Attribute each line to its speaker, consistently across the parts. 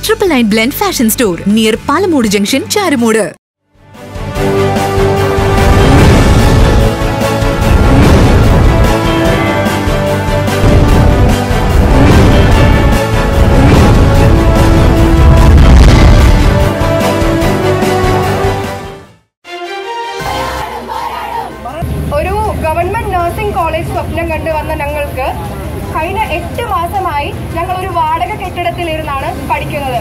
Speaker 1: triple nine blend fashion store near Palamood junction Charummood
Speaker 2: ഒരു government nursing college സ്വപ്നം കണ്ടു വന്ന ഞങ്ങൾക്ക് കഴിഞ്ഞ എട്ട് മാസമായി ഞങ്ങൾ ഒരു വാടക കെട്ടിടത്തിലിരുന്നാണ് പഠിക്കുന്നത്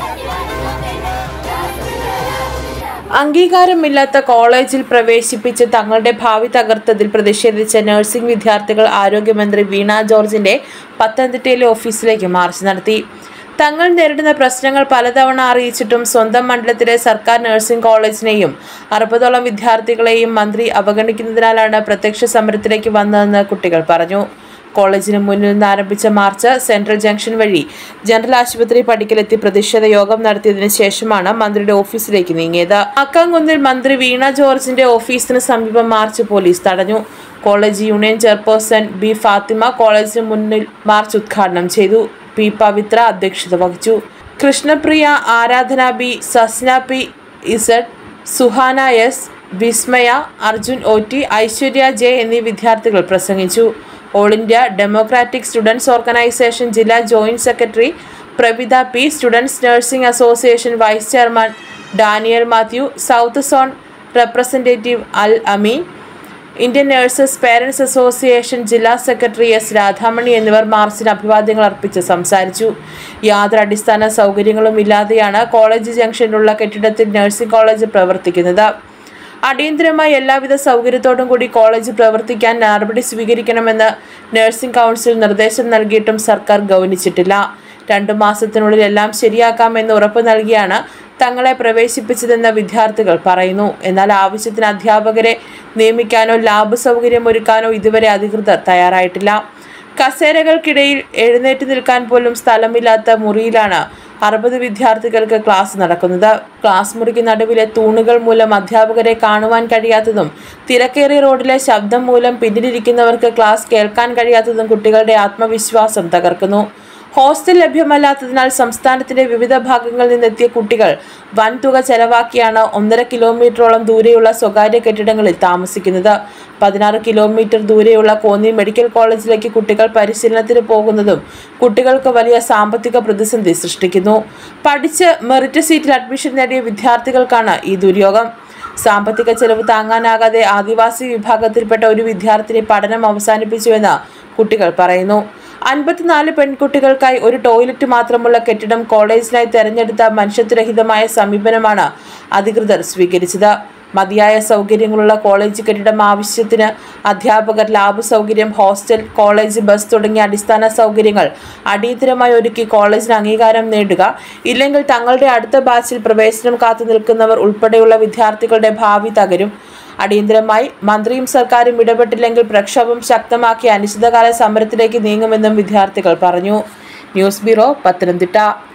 Speaker 3: അംഗീകാരമില്ലാത്ത കോളേജിൽ പ്രവേശിപ്പിച്ച് തങ്ങളുടെ ഭാവി തകർത്തതിൽ പ്രതിഷേധിച്ച നഴ്സിംഗ് വിദ്യാർത്ഥികൾ ആരോഗ്യമന്ത്രി വീണ ജോർജിന്റെ പത്തനംതിട്ടയിലെ ഓഫീസിലേക്ക് മാർച്ച് നടത്തി തങ്ങൾ നേരിടുന്ന പ്രശ്നങ്ങൾ പലതവണ അറിയിച്ചിട്ടും സ്വന്തം മണ്ഡലത്തിലെ സർക്കാർ നഴ്സിംഗ് കോളേജിനെയും അറുപതോളം വിദ്യാർത്ഥികളെയും മന്ത്രി അവഗണിക്കുന്നതിനാലാണ് പ്രത്യക്ഷ സമരത്തിലേക്ക് വന്നതെന്ന് കുട്ടികൾ പറഞ്ഞു കോളേജിന് മുന്നിൽ നിന്ന് ആരംഭിച്ച മാർച്ച് സെൻട്രൽ ജംഗ്ഷൻ വഴി ജനറൽ ആശുപത്രി പടിക്കലെത്തി പ്രതിഷേധ യോഗം നടത്തിയതിനു ശേഷമാണ് മന്ത്രിയുടെ ഓഫീസിലേക്ക് നീങ്ങിയത് അക്കാങ്കുന്നിൽ മന്ത്രി വീണ ജോർജിന്റെ ഓഫീസിന് സമീപം മാർച്ച് പോലീസ് തടഞ്ഞു college union chairperson B Fathima കോളേജിന് മുന്നിൽ മാർച്ച് ഉദ്ഘാടനം ചെയ്തു പി പവിത്ര അധ്യക്ഷത വഹിച്ചു Krishnapriya Aradhana B Sasna P Z Suhana S Vismaya Arjun O T Aishwarya J എന്നീ വിദ്യാർത്ഥികൾ പ്രസംഗിച്ചു all India democratic students organisation ജില്ലാ joint secretary Pravitha P students nursing association vice chairman Daniel Mathew south zone representative Al Ameen Indian nurses parents association ജില്ലാ സെക്രട്ടറി എസ് രാധാമണി എന്നിവർ മാർച്ചിന് അഭിവാദ്യങ്ങൾ അർപ്പിച്ച് സംസാരിച്ചു യാതൊരു അടിസ്ഥാന സൗകര്യങ്ങളും ഇല്ലാതെയാണ് കോളേജ് ജംഗ്ഷനിലുള്ള കെട്ടിടത്തിൽ നഴ്സിംഗ് കോളേജ് പ്രവർത്തിക്കുന്നത് അടിയന്തരമായി എല്ലാവിധ സൗകര്യത്തോടും കൂടി കോളേജ് പ്രവർത്തിക്കാൻ നടപടി സ്വീകരിക്കണമെന്ന് നഴ്സിംഗ് കൗൺസിൽ നിർദ്ദേശം നൽകിയിട്ടും സർക്കാർ ഗൗനിച്ചിട്ടില്ല രണ്ടു മാസത്തിനുള്ളിൽ എല്ലാം ശരിയാക്കാമെന്ന് ഉറപ്പ് നൽകിയാണ് തങ്ങളെ പ്രവേശിപ്പിച്ചതെന്ന് വിദ്യാർത്ഥികൾ പറയുന്നു എന്നാൽ ആവശ്യത്തിന് അധ്യാപകരെ നിയമിക്കാനോ ലാബ് സൗകര്യം ഒരുക്കാനോ ഇതുവരെ അധികൃതർ തയ്യാറായിട്ടില്ല കസേരകൾക്കിടയിൽ എഴുന്നേറ്റ് നിൽക്കാൻ പോലും സ്ഥലമില്ലാത്ത മുറിയിലാണ് അറുപത് വിദ്യാർത്ഥികൾക്ക് ക്ലാസ് നടക്കുന്നത് ക്ലാസ് മുറിക്ക് നടുവിലെ തൂണുകൾ മൂലം അധ്യാപകരെ കാണുവാൻ കഴിയാത്തതും തിരക്കേറിയ റോഡിലെ ശബ്ദം മൂലം പിന്നിലിരിക്കുന്നവർക്ക് ക്ലാസ് കേൾക്കാൻ കഴിയാത്തതും കുട്ടികളുടെ ആത്മവിശ്വാസം തകർക്കുന്നു ഹോസ്റ്റൽ ലഭ്യമല്ലാത്തതിനാൽ സംസ്ഥാനത്തിന്റെ വിവിധ ഭാഗങ്ങളിൽ നിന്നെത്തിയ കുട്ടികൾ വൻതുക ചെലവാക്കിയാണ് ഒന്നര കിലോമീറ്ററോളം ദൂരെയുള്ള സ്വകാര്യ കെട്ടിടങ്ങളിൽ താമസിക്കുന്നത് പതിനാറ് കിലോമീറ്റർ ദൂരെയുള്ള കോന്നി മെഡിക്കൽ കോളേജിലേക്ക് കുട്ടികൾ പരിശീലനത്തിന് പോകുന്നതും കുട്ടികൾക്ക് വലിയ സാമ്പത്തിക പ്രതിസന്ധി സൃഷ്ടിക്കുന്നു പഠിച്ച് മെറിറ്റ് സീറ്റിൽ അഡ്മിഷൻ നേടിയ വിദ്യാർത്ഥികൾക്കാണ് ഈ ദുര്യോഗം സാമ്പത്തിക ചെലവ് താങ്ങാനാകാതെ ആദിവാസി വിഭാഗത്തിൽപ്പെട്ട ഒരു വിദ്യാർത്ഥിനി പഠനം അവസാനിപ്പിച്ചുവെന്ന് കുട്ടികൾ പറയുന്നു അൻപത്തിനാല് പെൺകുട്ടികൾക്കായി ഒരു ടോയ്ലറ്റ് മാത്രമുള്ള കെട്ടിടം കോളേജിനായി തെരഞ്ഞെടുത്ത മനുഷ്യത്വരഹിതമായ സമീപനമാണ് അധികൃതർ സ്വീകരിച്ചത് മതിയായ സൗകര്യങ്ങളുള്ള കോളേജ് കെട്ടിടം ആവശ്യത്തിന് അധ്യാപകർ ലാബ് സൗകര്യം ഹോസ്റ്റൽ കോളേജ് ബസ് തുടങ്ങിയ അടിസ്ഥാന സൗകര്യങ്ങൾ അടിയന്തരമായി ഒരുക്കി കോളേജിന് അംഗീകാരം നേടുക ഇല്ലെങ്കിൽ തങ്ങളുടെ അടുത്ത ബാച്ചിൽ പ്രവേശനം കാത്തു നിൽക്കുന്നവർ ഉൾപ്പെടെയുള്ള വിദ്യാർത്ഥികളുടെ ഭാവി തകരും അടിയന്തരമായി മന്ത്രിയും സർക്കാരും ഇടപെട്ടില്ലെങ്കിൽ പ്രക്ഷോഭം ശക്തമാക്കി അനിശ്ചിതകാല സമരത്തിലേക്ക് നീങ്ങുമെന്നും വിദ്യാർത്ഥികൾ പറഞ്ഞു ന്യൂസ് ബ്യൂറോ പത്തനംതിട്ട